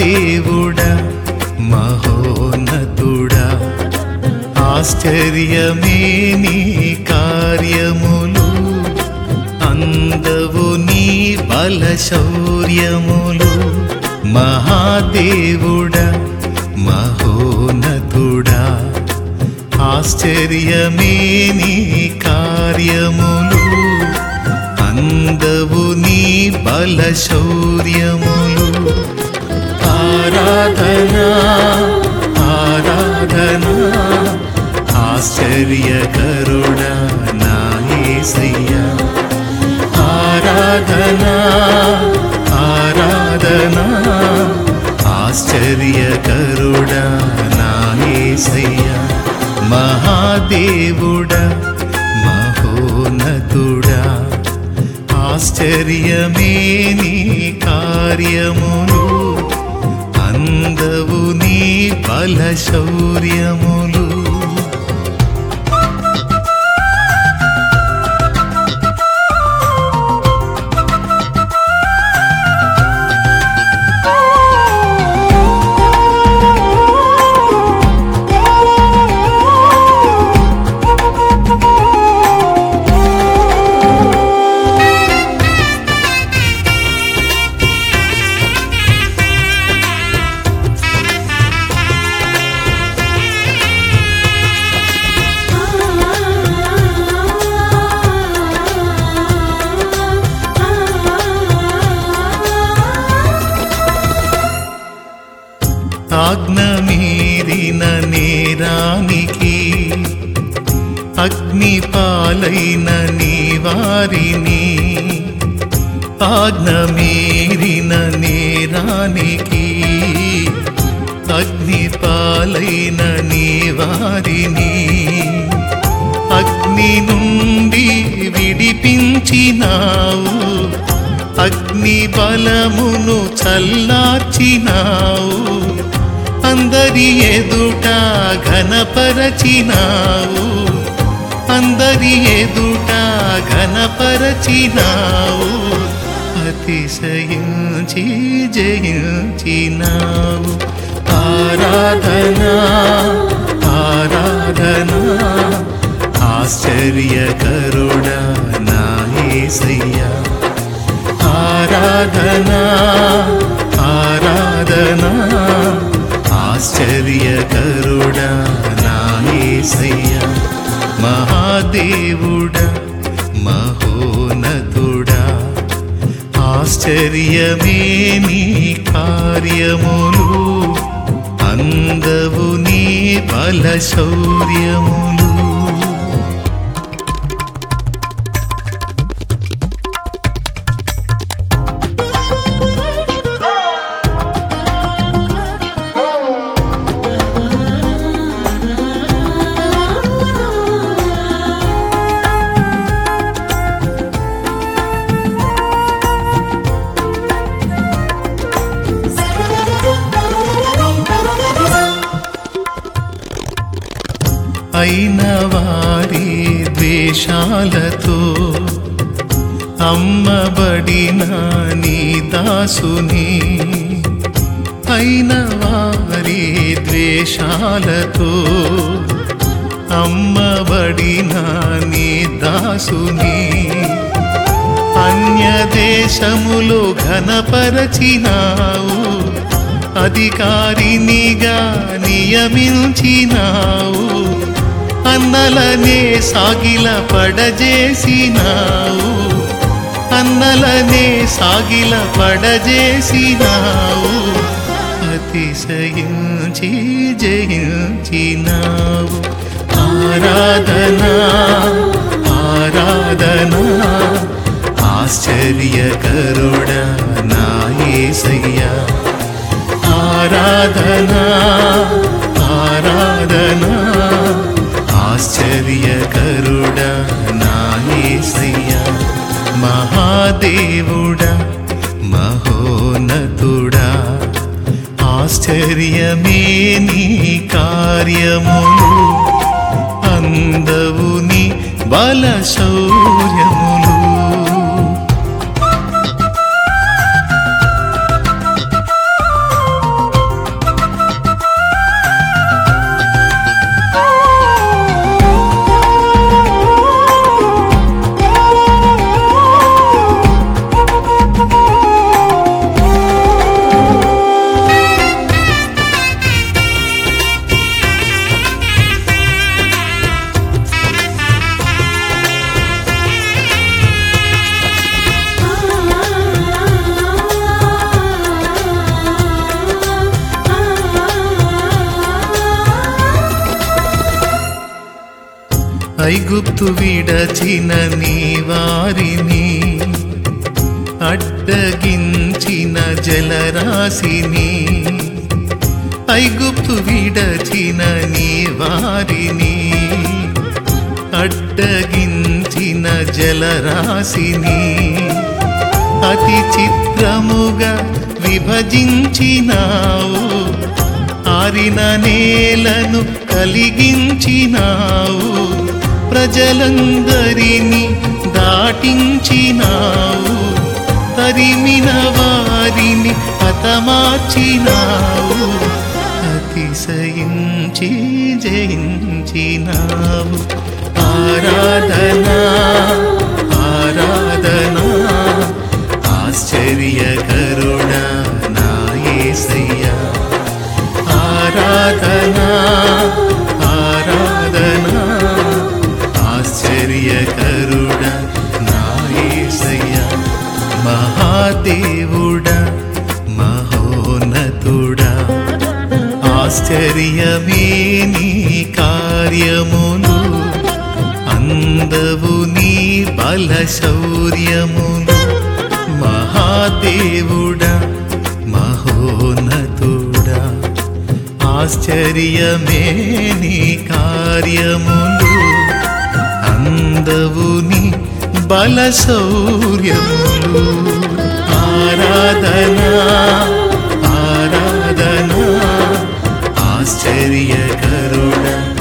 మహాదేవుడా మహోన్నతుడా ఆశ్చర్యమే నీ కార్యములు అందవు నీ బల శౌర్యములు మహాదేవుడా మహోన్నతుడా ఆశ్చర్యమే నీ కార్యములు అందవు నీ బల శౌర్యములు ఆరాధనా ఆరాధనా ఆశ్చర్యకరుడా నా యేసయ్యా ఆరాధనా ఆరాధనా ఆశ్చర్యకరుడా నా యేసయ్యా మహాదేవుడా మహోన్నతుడా ఆశ్చర్యమే నీ కార్యములు అందవు నీ బల శౌర్యములు ఆజ్ఞ మీరిన నేరానికి అగ్ని పాలైన నీ వారిని ఆజ్ఞ మీరిన నేరానికి అగ్ని పాలైన నీ వారిని అగ్ని నుండి విడిపించినావు అగ్ని బలమును చల్లార్చినావు అందరి ఎదుట ఘనపరచినావు అందరి ఎదుట ఘనపరచినావు అతిశయించి జయించినావు ఆరాధనా ఆరాధనా ఆశ్చర్యకరుడా నా యేసయ్యా ఆరాధనా ఆరాధనా ఆశ్చర్యకరుడా నా యేసయ్యా మహాదేవుడా మహోన్నతుడా ఆశ్చర్యమే నీ కార్యములు అందవు నీ బల శౌర్యములు అయిన వారి ద్వేషాలతో అమ్మబడిన నీ దాసుని అయిన వారి ద్వేషాలతో అమ్మబడిన నీ దాసుని అన్య దేశములో ఘనపరచినావు అధికారినిగా నియమించినావు అన్నలనే సాగిల పడజేసినావు అన్నలనే సాగిల పడజేసినావు అతిశయించి జయించినావు ఆరాధనా ఆరాధనా ఆశ్చర్యకరుడా నా యేసయ్యా ఆరాధనా ఆరాధనా ఆశ్చర్యకరుడా నా యేసయ్యా మహాదేవుడా మహోన్నతుడా ఆశ్చర్యమే నీ కార్యములు అందవు నీ బల శౌర్యములు ఐగుప్తు విడచిన నీ వారిని అడ్డగించిన జలరాశిని ఐగుప్తు విడచిన నీ వారిని అడ్డగించిన జలరాశిని అతి చిత్రముగా విభజించినావు ఆరిన నేలను కలిగించినావు ప్రజలందరినీ దాటించినావు తరిమిన వారిని హతమార్చినావు అతిశయించి జయించినావు ఆరాధనా ఆరాధనా ఆశ్చర్యకరుడా నా యేసయ్యా ఆరాధనా ఆరాధనా ఆశ్చర్యకరుడా నా యేసయ్యా మహాదేవుడా మహోన్నతుడా ఆశ్చర్యమే నీ కార్యములు అందవు నీ బల శౌర్యములు మహాదేవుడా మహోన్నతుడా ఆశ్చర్యమే నీ కార్యములు అందవు నీ బల శౌర్యములు ఆరాధనా ఆరాధనా ఆశ్చర్యకరుడా